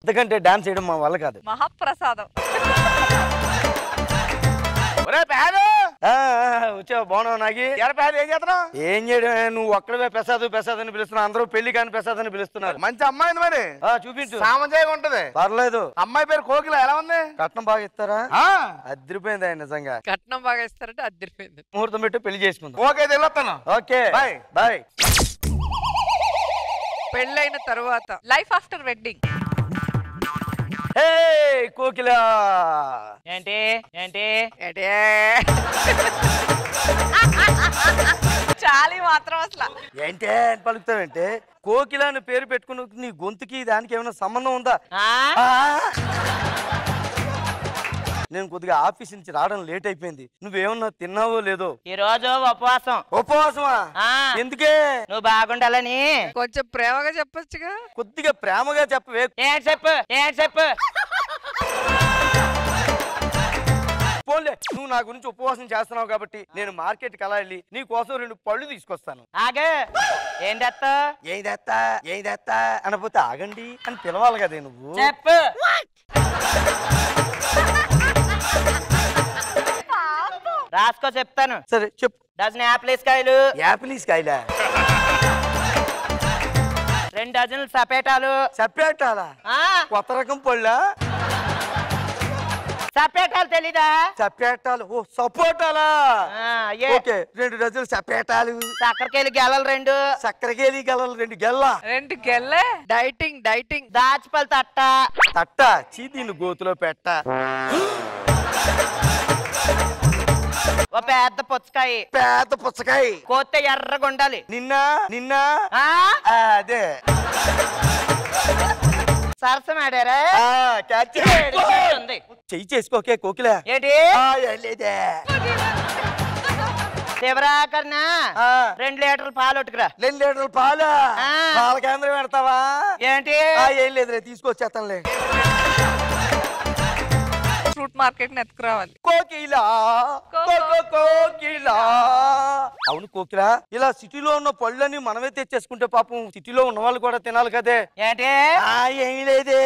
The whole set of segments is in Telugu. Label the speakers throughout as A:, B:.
A: ఎందుకంటే డాన్స్ చేయడం మా వల్ల కాదు
B: మహాప్రసాదం
C: ఒరే పేరు
A: ఆ, ఆ, వచ్చావు బాగున్నావు నాగి
C: ఎర పేరు ఏం చేస్తున్నావు
A: ఏం చేయడం నువ్వు ఒక్కడవే ప్రసాద్ ప్రసాద్ అని పిలుస్తున్నావు అందరూ పెళ్లి కాని ప్రసాద్ అని పిలుస్తున్నారు
C: మంచి అమ్మాయి ఉంది మరి
A: ఆ, చూపించు
C: సామంజయంగా ఉంటది
A: పర్లేదు
C: అమ్మాయి పేరు కోకిల ఎలా ఉంది
A: కట్నం బాగా ఇస్తారా
C: ఆ,
A: అదిరిపోయింది ఆయన నిజంగా
B: కట్నం బాగా ఇస్తారంటే అద్దరిపోయింది
A: ముహూర్తం పెట్టి పెళ్లి చేసుకుందాం
C: ఓకే అయితే వెళ్ళొస్తాను
A: ఓకే
C: Bye.
A: బాయ్
B: పెళ్ళైన తరువాత లైఫ్ ఆఫ్టర్ వెడ్డింగ్
A: హే కోకిల
D: ఏంటి ఏంటి
B: చాలి మాత్రం అసలు
A: ఏంటే అని పలుకుతావంటే కోకిల అని పేరు పెట్టుకుని నీ గొంతుకి దానికి ఏమైనా సంబంధం ఉందా
D: ఆ?
A: ఆ! నేను కొద్దిగా ఆఫీస్ నుంచి రావడం లేట్ అయిపోయింది నువ్వేమన్నా తిన్నావో లేదో
D: ఈ రోజు ఉపవాసం
A: ఉపవాసమా
D: ఆ.
A: ఎందుకే
D: నువ్వు బాగుండాలని
B: కొంచెం ప్రేమగా చెప్పొచ్చుగా
A: కొద్దిగా ప్రేమగా చెప్పవే
D: ఏంటి చెప్పు ఏంటి చెప్పు
A: పోలే నువ్వు నా గురించి ఉపవాసం చేస్తున్నావు కాబట్టి నేను మార్కెట్కి అలా వెళ్ళి నీ కోసం రెండు పళ్ళు తీసుకొస్తాను
D: ఆగు ఏం తెస్తా
A: ఏదెత్తా ఏదెత్తా అనపోతే ఆగండి అని పిలవాలి కదే నువ్వు
D: చెప్పు రాసుకో చెప్తాను
A: సరే చెప్పు
D: డజన్ యాపిల్ కాయలు
A: యాపిల్ కాయలా
D: రెండు డజన్లు సపేటాలు
A: సపేటాలా
D: ఆ,
A: కొత్త రకం పళ్ళా
D: సపేటాలు తెలీదా
A: సపేటాలు ఓ సపోటాలా
D: ఆ, అయ్యే
A: ఓకే రెండు డజన్లు సపేటాలు
D: చక్కెరకేలు గెలలు రెండు
A: చక్కెరకేలి గలలు రెండు గెల్ల
B: రెండు గెల్లే డైటింగ్ డైటింగ్
D: దాచిపల్ తట్ట
A: తట్ట చీ దీన్ని గోతులో పెట్ట
D: ఓ పెద్ద పుచ్చకాయ
A: పేద పుచ్చకాయ
D: కోస్తే ఎర్రగా ఉండాలి
A: నిన్న నిన్న
D: ఆ
A: ఆ, అదే
D: సరసం ఆడారా
A: ఆ, catch.
D: ఉంది
A: చెయ్యి చేసుకోకే కోకిల
D: ఏంటి
A: ఆ, ఏం లేదే
D: శివరాకరణ
A: ఆ,
D: రెండు లీటర్లు పాలు ఒట్టుకురా
A: రెండు లీటర్లు పాలు
D: ఆ.
A: పాల కేంద్రం పెడతావా
D: ఏంటి
A: ఆ, ఏం లేదులే తీసుకొచ్చేస్తానులే
B: ఫ్రూట్ మార్కెట్ ని ఎత్తుకురావాలి
A: కోకిల కోకో కోకిల అవును కోకిల ఇలా సిటీలో ఉన్న పళ్ళని మనమే తెచ్చేసుకుంటే పాపం సిటీలో ఉన్న వాళ్ళు కూడా తినాలి కదే
D: ఏంటి
A: ఆ, ఏం లేదే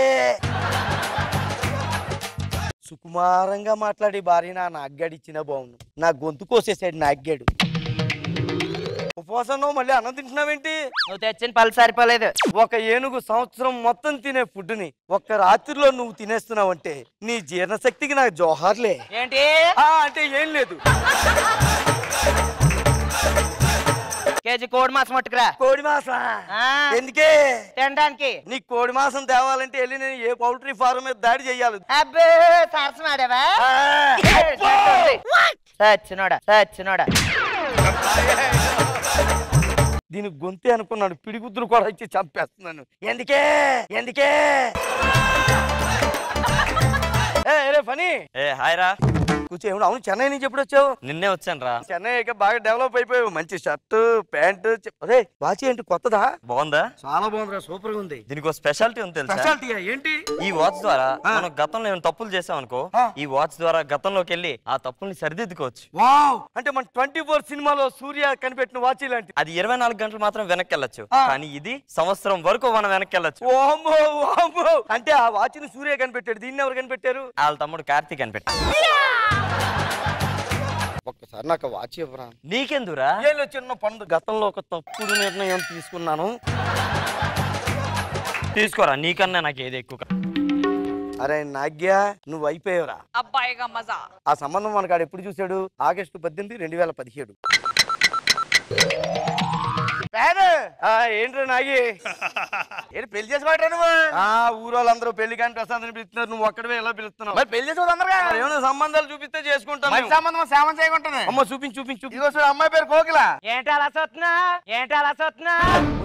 A: సుకుమారంగా మాట్లాడి భార్య నా నాగ్గాడు ఇచ్చిన బాగుండు నా గొంతు కోసేసాడు నాగ్గాడు ఉపవాసంలో మళ్ళీ అన్నం తింటున్నావేంటి
D: నువ్వు తెచ్చిన పళ్ళు సరిపోలేదు
A: ఒక ఏనుగు సంవత్సరం మొత్తం తినే ఫుడ్ని ఒక్క రాత్రిలో నువ్వు తినేస్తున్నావంటే నీ జీర్ణశక్తికి నాకు జోహార్లే
D: ఏంటి
A: ఆ, అంటే ఏం లేదు
D: కేజీ కోడి మాసం ఒట్టుకురా
A: కోడి మాసం
D: ఆ.
A: ఎందుకే
D: తినడానికి
A: నీకు కోడి మాసం తేవాలంటే వెళ్ళి నేను ఏ పౌల్ట్రీ ఫారం మీద దాడి చెయ్యాలి
D: అబ్బే సరసం ఆడావా
A: ఆ,
D: సచ్చినోడా సచ్చినోడా
A: దీని గొంతే అనుకున్నాడు పిడిగుద్దులు కూడా ఇచ్చి చంపేస్తున్నాను ఎందుకే ఎందుకే ఏ రే పని
E: ఏ హాయ్ రా
A: కూర్చో ఏమన్నా అవును చెన్నై నుంచి ఎప్పుడు వచ్చావు
E: నిన్నే వచ్చాను రా
A: చెన్నై ఇక బాగా డెవలప్ అయిపోయావు మంచి షర్టు ప్యాంటు అదే వాచి ఏంటి కొత్తదా
E: బాగుందా
A: చాలా బాగుందిరా సూపర్ గా ఉంది
E: దీనికి ఒక స్పెషాలిటీ ఉంది తెలుసా
A: స్పెషాలిటీ ఏంటి
E: ఈ వాచ్ ద్వారా
A: ఆ.
E: మనం గతంలో ఏమైనా తప్పులు చేసాం అనుకో
A: ఆ.
E: ఈ వాచ్ ద్వారా గతంలోకి వెళ్ళి ఆ తప్పుల్ని సరిదిద్దుకోవచ్చు
A: వావ్ అంటే మన ట్వంటీ ఫోర్ సినిమాలో సూర్య కనిపెట్టిన వాచ్ ఇలాంటి
E: అది ఇరవై నాలుగు గంటలు మాత్రం వెనక్కి వెళ్ళొచ్చు
A: ఆ.
E: కానీ ఇది సంవత్సరం వరకు మనం వెనక్కి వెళ్ళొచ్చు
A: ఓమో ఓమో అంటే ఆ వాచ్ని సూర్య కనిపెట్టాడు దీన్ని ఎవరు కనిపెట్టారు
E: వాళ్ళ తమ్ముడు కార్తీక్ అని పెట్టా
A: ఒక్కసారి నాకు వాచ్ ఇవ్వరా
E: నీకెందురా
A: ఏళ్ళు చిన్న పండు గతంలో ఒక తప్పుడు నిర్ణయం తీసుకున్నాను
E: తీసుకోరా నీకన్నా నాకు ఏది ఎక్కువ కా-
A: అరే నాగ్యా నువ్వు అయిపోయావురా
B: అబ్బాయిగా మజా
A: ఆ సంబంధం మనకాడు ఎప్పుడు చూశాడు ఆగస్టు పద్దెనిమిది రెండు వేల పదిహేడు ఆ, ఏంట్రా నాగి
C: ఏంటి పెళ్లి చేసుకోవట్రా నువ్వు
A: ఆ ఊరు వాళ్ళందరూ పెళ్లి కానీ ప్రసాద్ అని పిలుస్తున్నారు నువ్వు ఒక్కడవే ఎలా పిలుస్తున్నావు
C: మరి పెళ్లి చేసుకోవద్దు అందరుగా
A: మరి ఏమైనా సంబంధాలు చూపిస్తే చేసుకుంటాను
C: మంచి సంబంధం సేవం చేయకుంటుంది
A: అమ్మ చూపించు చూపించు చూపించు
C: ఇదిగో చూడు అమ్మాయి పేరు కోకిల
D: ఏంటి అలా చూస్తున్నా ఏంటి అలా చూస్తున్నా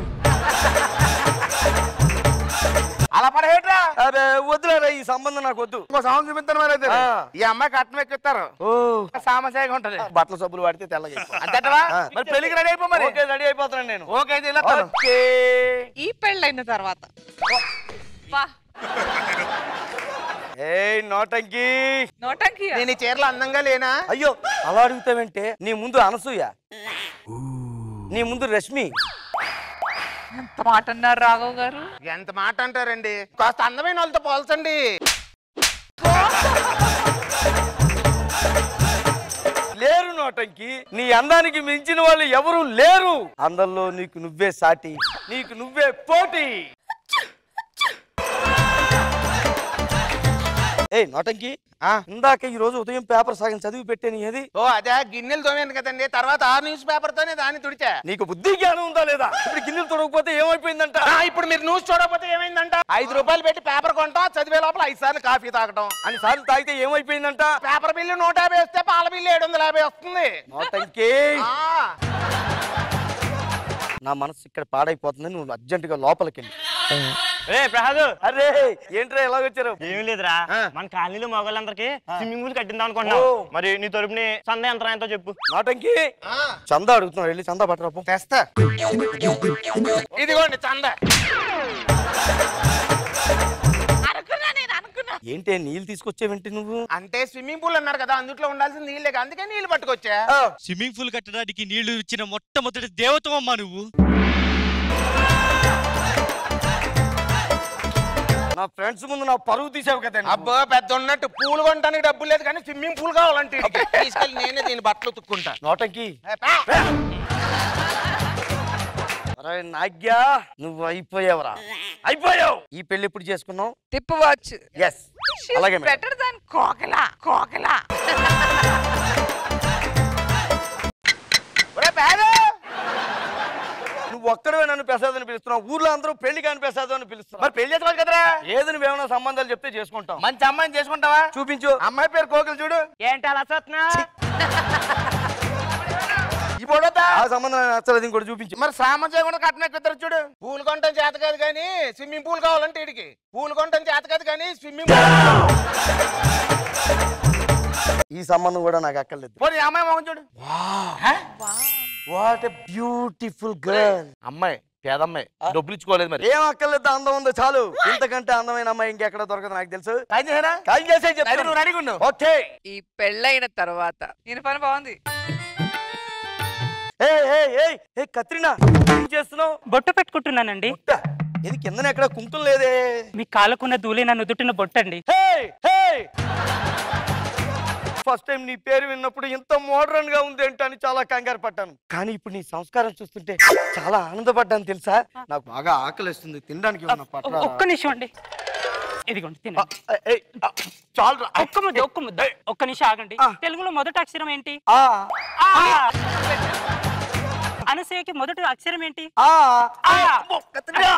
C: అలా పడహేట్రా
A: అరే వద్దులేరా ఈ సంబంధం నాకు వద్దు
C: ఇంకో సంవత్సరం చూపిస్తాను మరి అయితే
A: ఆ.
C: ఈ అమ్మాయి కట్నం ఎక్కిస్తారు
A: ఓ
C: సామసాయిగా ఉంటది
A: బట్టల సబ్బులు వాడితే తెల్లగా అయిపోవాలి.
C: అంతేటవా
A: ఆ.
C: మరి పెళ్లికి రెడీ అయిపో మరి
A: ఓకే రెడీ అయిపోతున్నాను నేను
C: ఓకే అయితే వెళ్ళొస్తాను.
A: ఓకే
B: ఈ పెళ్ళైన తర్వాత వా
A: ఏయ్ నోటంకి
B: నోటంకి
C: నేను ఈ చీరలో అందంగా లేనా
A: అయ్యో అలా అడుగుతావంటే నీ ముందు అనసూయ నీ ముందు రష్మి
B: ఎంత మాట అన్నారు రాఘవ్ గారు
C: ఎంత మాట అంటారండి కాస్త అందమైన వాళ్ళతో పోల్చండి
A: లేరు నోటంకి నీ అందానికి మించిన వాళ్ళు ఎవరు లేరు అందరిలో నీకు నువ్వే సాటి నీకు నువ్వే పోటీ ఏ నోటంకి
C: ఆ,
A: ఇందాక ఈ రోజు ఉదయం పేపర్ సగం చదివి పెట్టాను ఏది
C: ఓ అదే గిన్నెలు తోమేను కదండి తర్వాత ఆ న్యూస్ పేపర్ తోనే దాన్ని తుడిచా
A: నీకు బుద్ధి జ్ఞానం ఉందా లేదా ఇప్పుడు గిన్నెలు తొడగకపోతే ఏమైపోయిందంట
C: ఆ, ఇప్పుడు మీరు న్యూస్ చూడకపోతే ఏమైందంట ఐదు రూపాయలు పెట్టి పేపర్ కొంటాం చదివే లోపల ఐదు సార్లు కాఫీ తాగటం
A: అని సార్లు తాగితే ఏమైపోయిందంట
C: పేపర్ బిల్లు నూట యాభై వస్తే పాల బిల్లు ఏడు వందల యాభై వస్తుంది
A: నోటంకి
C: ఆ,
A: నా మనసు ఇక్కడ పాడైపోతుంది నువ్వు అర్జెంటుగా లోపలికి వెళ్ళి
E: రే ప్రసాద్
A: అరే ఏంట్రా ఎలాగొచ్చారు
E: ఏమీ లేదురా
C: ఆ.
E: మన కాలనీలో మగవాళ్ళందరికీ స్విమ్మింగ్ పూల్ కట్టిందాం అనుకుంటున్నాం
A: ఓ.
E: మరి నీ తరపుని సందే ఎంత ఎంతో చెప్పు
A: నోటంకి
C: ఆ,
A: చందా అడుగుతున్నావు వెళ్ళి చందా పట్టరాపు
C: తెస్తా ఇదిగోండి చంద
B: అనుకున్నా నేను అనుకున్నా
A: ఏంటి నీళ్ళు తీసుకొచ్చేవేంటి నువ్వు
C: అంటే స్విమ్మింగ్ పూల్ అన్నారు కదా అందుట్లో ఉండాల్సిన నీళ్ళే కదా, అందుకే నీళ్ళు పట్టుకొచ్చా
F: స్విమ్మింగ్ పూల్ కట్టడానికి నీళ్లు ఇచ్చిన మొట్టమొదటి దేవతమ్మా నువ్వు
A: నా ఫ్రెండ్స్ ముందు నా పరువు తీసావు కదా
C: అబ్బో పెద్ద ఉన్నట్టు పూలు కొనడానికి డబ్బులు లేదు కానీ స్విమ్మింగ్ పూల్ కావాలంటే ఈడికి. తీసుకెళ్ళి నేనే దీని బట్టలు ఉతుక్కుంటా
A: నోటంకి
C: ఏ, పా.
A: అరే నాగ్యా నువ్వు అయిపోయావురా అయిపోయావు ఈ పెళ్లి ఎప్పుడు చేసుకున్నావు
B: తిప్పు వాచ్
A: ఎస్ అలాగే మేడం.
B: బెటర్ దాన్ కోకలా కోకలా
C: ఒరే పేరు
A: నువ్వు ఒక్కడవే నన్ను ప్రసాద్ అని పిలుస్తున్నావు ఊర్లో అందరూ పెళ్లి కాని ప్రసాద్ అని పిలుస్తున్నావు
C: మరి పెళ్లి చేసుకోవాలి కదరా
A: ఏది నువ్వేమైనా సంబంధాలు చెప్తే చేసుకుంటాం
C: మంచి అమ్మాయిని చేసుకుంటావా
A: చూపించు
C: అమ్మాయి పేరు కోకిలు చూడు
D: ఏంటి అలా చూస్తున్నా
C: ఈ పొడవుతా
A: ఆ సంబంధం నాకు నచ్చలేదు ఇంకోటి చూపించు
C: మరి సామాజిక కూడా కట్టినట్టు ఇద్దరు చూడు పూలు కొనటం చేత కాదు కానీ స్విమ్మింగ్ పూల్ కావాలంటే ఇడికి పూలు కొనటం చేత కాదు కానీ స్విమ్మింగ్ పూల్
A: ఈ సంబంధం కూడా నాకు అక్కర్లేదు
C: పోనీ ఈ అమ్మాయి మొహం చూడు
A: వాట్ ఎ బ్యూటిఫుల్ గర్ల్
C: అమ్మాయి పేదమ్మాయి డబ్బులు ఇచ్చుకోలేదు మరి
A: ఏం అక్కర్లేదు అందం ఉంది చాలు ఇంతకంటే అందమైన అమ్మాయి ఇంకెక్కడ దొరకదు నాకు తెలుసు
C: ఏం చేశారా
A: కాల్ చేసే
C: సరే, నువ్వు
A: చెప్తాను
C: రెడీగా ఉండు
A: ఓకే
B: ఈ పెళ్ళైన తర్వాత నేను పని బాగుంది
A: ఏ ఏ ఏ ఏ కత్రినా ఏం చేస్తున్నావు
G: బొట్టు పెట్టుకుంటున్నానండి
A: పుట్ట. ఇది కిందన ఎక్కడ కుంకుమ లేదే
G: మీ కాళ్ళకున్న ధూళి నన్ను నుదుటిన బొట్టండి
A: హే హే ఫస్ట్ టైం నీ పేరు విన్నప్పుడు ఇంత మోడర్న్ గా ఉంది ఏంటని చాలా కంగారు పడ్డాను కానీ ఇప్పుడు నీ సంస్కారం చూస్తుంటే చాలా ఆనందపడ్డాను తెలుసా నాకు బాగా ఆకలిస్తుంది తినడానికి ఏమన్నా పట్టరా?
G: ఒక్క నిమిషం అండి ఇదిగోండి
A: ఆ,
G: తినండి
A: ఏయ్, ఆ, చాలురా
G: ఒక్క ముద్ద ఒక్క ముద్ద ఒక్క నిమిషం ఆగండి
A: ఆ.
G: తెలుగులో మొదటి అక్షరం ఏంటి
A: ఆ,
G: ఆ. అనసూయకి మొదటి అక్షరం ఏంటి
A: ఆ,
G: ఆ.
A: అమ్మో, కత్రినా!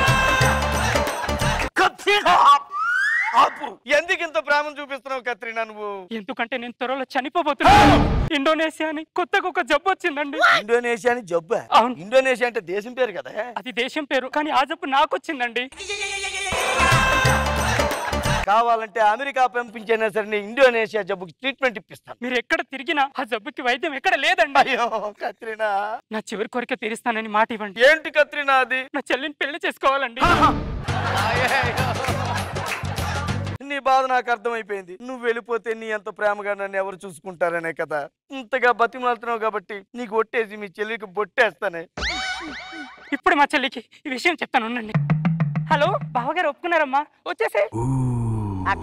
A: కత్రినా! ఆపు ఎందుకు ఇంత ప్రేమను చూపిస్తున్నావు కత్రినా నువ్వు
G: ఎందుకంటే నేను త్వరలో చనిపోబోతున్నాను ఇండోనేషియా అని కొత్తగా ఒక జబ్బు వచ్చిందండి
A: ఇండోనేషియా అని జబ్బు
G: అవును.
A: ఇండోనేషియా అంటే దేశం పేరు కదా
G: అది దేశం పేరు కానీ ఆ జబ్బు నాకు వచ్చిందండి
A: కావాలంటే అమెరికా పంపించైనా సరే నేను ఇండోనేషియా జబ్బుకి ట్రీట్మెంట్ ఇప్పిస్తాను
G: మీరు ఎక్కడ తిరిగినా ఆ జబ్బుకి వైద్యం ఎక్కడ లేదండి
A: అయ్యో కత్రినా
G: నా చివరి కోరిక తీరుస్తానని మాట ఇవ్వండి
A: ఏంటి కత్రినా అది
G: నా చెల్లిని పెళ్లి చేసుకోవాలండి
A: నీ బాధ నాకు అర్థమైపోయింది నువ్వు వెళ్ళిపోతే నీ ఎంత ప్రేమగా నన్ను ఎవరు చూసుకుంటారనే కదా ఇంతగా బతిమలాడుతున్నావు కాబట్టి నీకు ఒట్టేసి మీ చెల్లికి బొట్టేస్తానే
G: ఇప్పుడు మా చెల్లికి ఈ విషయం చెప్తాను ఉండండి హలో బావగారు ఒప్పుకున్నారమ్మా వచ్చేసే
D: అక్క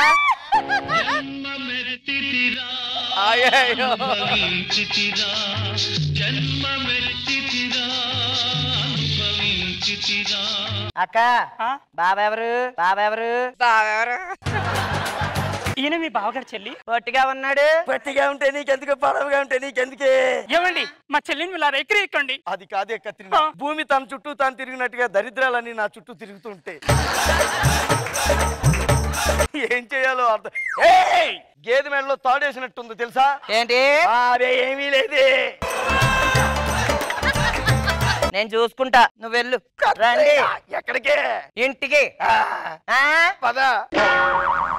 D: అక్క
G: ఆ?
D: బాబా ఎవరు బాబా ఎవరు
B: బావెవరు?
G: ఈయన మీ బావగారు చెల్లి
D: పొట్టిగా ఉన్నాడు
A: గట్టిగా ఉంటే నీకెందుకు పొడవుగా ఉంటే నీకెందుకే
G: ఏమండి మా చెల్లిని ఇలా ఎక్కడి ఎక్కండి
A: అది కాదే కత్రినా
G: ఆ.
A: భూమి తన చుట్టూ తాను తిరిగినట్టుగా దరిద్రాలన్నీ నా చుట్టూ తిరుగుతుంటే ఏం చేయాలో అర్థం ఏయ్! గేదె మెడలో తాడేసినట్టుంది తెలుసా
D: ఏంటి
A: ఆ, అదే ఏమీ లేదే
D: నేను చూసుకుంటా నువ్వు వెళ్ళు రండి
A: ఎక్కడికే
D: ఇంటికి
A: ఆ,
D: ఆ?
A: పద